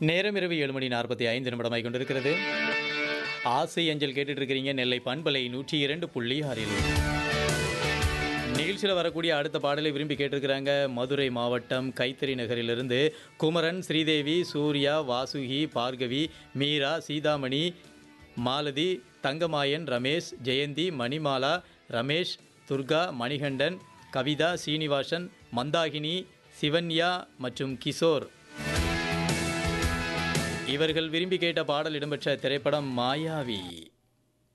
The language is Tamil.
நேரம் இரவு ஏழு மணி நாற்பத்தி ஐந்து நிமிடமாய் கொண்டிருக்கிறது ஆசை அஞ்சல் கேட்டுட்டு இருக்கிறீங்க நெல்லை பண்பலை நூற்றி இரண்டு புள்ளி ஆறில் நிகழ்ச்சியில் வரக்கூடிய அடுத்த பாடலை விரும்பி கேட்டிருக்கிறாங்க மதுரை மாவட்டம் கைத்தறி நகரிலிருந்து குமரன் ஸ்ரீதேவி சூர்யா வாசுகி பார்கவி மீரா சீதாமணி மாலதி தங்கமாயன் ரமேஷ் ஜெயந்தி மணிமாலா ரமேஷ் துர்கா மணிகண்டன் கவிதா சீனிவாசன் மந்தாகினி சிவன்யா மற்றும் கிஷோர் இவர்கள் விரும்பி கேட்ட பாடல் இடம்பெற்ற திரைப்படம் மாயாவி